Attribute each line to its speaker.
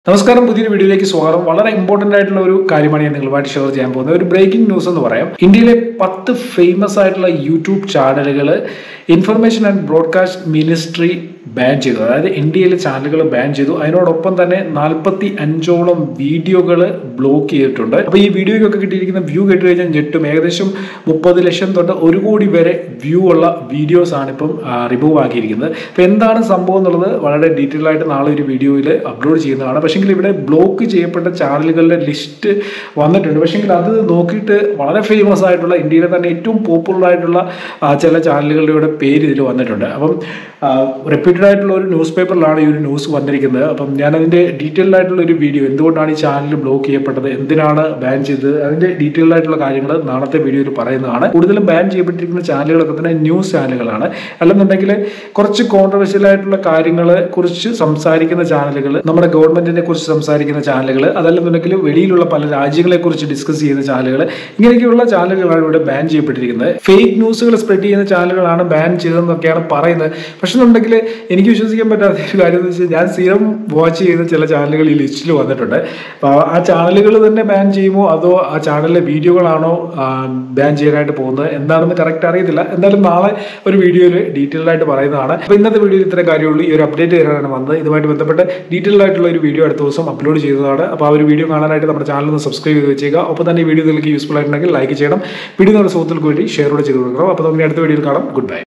Speaker 1: നമസ്കാരം പുതിയൊരു വീഡിയോയിലേക്ക് സ്വാഗതം വളരെ ഇമ്പോർട്ടന്റ് ആയിട്ടുള്ള ഒരു കാര്യമാണ് ഞാൻ നിങ്ങളുമായിട്ട് ഷെയർ ചെയ്യാൻ പോകുന്നത് ഒരു ബ്രേക്കിംഗ് ന്യൂസ് എന്ന് പറയാം ഇന്ത്യയിലെ പത്ത് ഫേമസ് ആയിട്ടുള്ള യൂട്യൂബ് ചാനലുകൾ information and broadcast ministry ban ചെയ്തു അതായത് ഇന്ത്യയിലെ ചാനലുകൾ ബാൻ ചെയ്തു അതിനോടൊപ്പം തന്നെ നാൽപ്പത്തി അഞ്ചോളം വീഡിയോകൾ ബ്ലോക്ക് ചെയ്തിട്ടുണ്ട് അപ്പോൾ ഈ വീഡിയോയ്ക്കൊക്കെ കിട്ടിയിരിക്കുന്ന വ്യൂ കേട്ട് കഴിഞ്ഞാൽ ഞെട്ടും ഏകദേശം മുപ്പത് ലക്ഷം തൊട്ട് ഒരു കോടി വരെ വ്യൂ ഉള്ള വീഡിയോസ് ആണ് ഇപ്പം റിമൂവ് ആക്കിയിരിക്കുന്നത് അപ്പോൾ എന്താണ് സംഭവം എന്നുള്ളത് വളരെ ഡീറ്റെയിൽ ആയിട്ട് നാളെ ഒരു വീഡിയോയിൽ അപ്ലോഡ് ചെയ്യുന്നതാണ് പക്ഷേങ്കിൽ ഇവിടെ ബ്ലോക്ക് ചെയ്യപ്പെട്ട ചാനലുകളുടെ ലിസ്റ്റ് വന്നിട്ടുണ്ട് പക്ഷേങ്കിൽ അത് നോക്കിയിട്ട് വളരെ ഫേമസ് ആയിട്ടുള്ള ഇന്ത്യയിലെ തന്നെ ഏറ്റവും പോപ്പുലർ ആയിട്ടുള്ള ആ, ചില ചാനലുകളുടെ കൂടെ പേര് ഇതിൽ വന്നിട്ടുണ്ട് അപ്പം റെപ്യൂട്ടഡ് ആയിട്ടുള്ള ഒരു ന്യൂസ് പേപ്പറിലാണ് ഈ ഒരു ന്യൂസ് വന്നിരിക്കുന്നത് അപ്പം ഞാൻ അതിൻ്റെ ഡീറ്റെയിൽഡ് ആയിട്ടുള്ള ഒരു വീഡിയോ എന്തുകൊണ്ടാണ് ഈ ചാനൽ ബ്ലോക്ക് ചെയ്യപ്പെട്ടത് എന്തിനാണ് ബാൻ ചെയ്തത് അതിൻ്റെ ഡീറ്റെയിൽഡ് ആയിട്ടുള്ള കാര്യങ്ങൾ നാളത്തെ വീഡിയോയിൽ പറയുന്നതാണ് കൂടുതലും ബാൻ ചെയ്യപ്പെട്ടിരിക്കുന്ന ചാനലുകളൊക്കെ തന്നെ ന്യൂസ് ചാനലുകളാണ് അല്ലെന്നുണ്ടെങ്കിൽ കുറച്ച് കോൺട്രവേഴ്ഷ്യൽ ആയിട്ടുള്ള കാര്യങ്ങളെ കുറിച്ച് സംസാരിക്കുന്ന ചാനലുകൾ നമ്മുടെ ഗവൺമെന്റിനെ കുറിച്ച് സംസാരിക്കുന്ന ചാനലുകൾ അതല്ലെന്നുണ്ടെങ്കിൽ വെളിയിലുള്ള പല രാജ്യങ്ങളെ കുറിച്ച് ഡിസ്കസ് ചെയ്യുന്ന ചാനലുകൾ ഇങ്ങനെയൊക്കെയുള്ള ചാനലുകളാണ് ഇവിടെ ബാൻ ചെയ്യപ്പെട്ടിരിക്കുന്നത് ഫേക്ക് ന്യൂസുകൾ സ്പ്രെഡ് ചെയ്യുന്ന ചാനലുകളാണ് ബാൻ ചെയ്തതെന്നൊക്കെയാണ് പറയുന്നത് പക്ഷെ എന്നുണ്ടെങ്കിൽ എനിക്ക് വിശ്വസിക്കാൻ പറ്റാത്ത ഒരു കാര്യം എന്ന് വെച്ചാൽ ഞാൻ സ്ഥിരം വാച്ച് ചെയ്യുന്ന ചില ചാനലുകൾ ഈ ലിസ്റ്റിൽ വന്നിട്ടുണ്ട് അപ്പോൾ ആ ചാനലുകൾ തന്നെ ബാൻ ചെയ്യുമോ അതോ ആ ചാനലിലെ വീഡിയോകളാണോ ബാൻ ചെയ്യാനായിട്ട് പോകുന്നത് എന്താണെന്ന് കറക്റ്റ് അറിയത്തില്ല എന്തായാലും നാളെ ഒരു വീഡിയോയിൽ ഡീറ്റെയിൽഡ് ആയിട്ട് പറയുന്നതാണ് അപ്പോൾ ഇന്നത്തെ വീഡിയോയിൽ ഇത്ര കാര്യമുള്ളൂ ഈ ഒരു അപ്ഡേറ്റ് തരാനാണ് വന്നത് ഇതുമായിട്ട് ബന്ധപ്പെട്ട് ഡീറ്റെയിൽഡ് ആയിട്ടുള്ള ഒരു വീഡിയോ അടുത്ത ദിവസം അപ്ലോഡ് ചെയ്യുന്നതാണ് അപ്പോൾ ആ ഒരു വീഡിയോ കാണാനായിട്ട് നമ്മുടെ ചാനൽ ഒന്ന് സബ്സ്ക്രൈബ് ചെയ്ത് വെച്ചേക്കുക ഒപ്പം തന്നെ ഈ വീഡിയോ നിങ്ങൾക്ക് യൂസ്ഫുൾ ആയിട്ടുണ്ടെങ്കിൽ ലൈക്ക് ചെയ്യണം വീഡിയോ നമ്മുടെ സുഹൃത്തുക്കൾക്ക് വേണ്ടി ഷെയർ കൂടെ ചെയ്ത് കൊടുക്കണം അപ്പോൾ നമുക്ക് അടുത്ത വീഡിയോയിൽ കാണാം ഗുഡ് ബൈ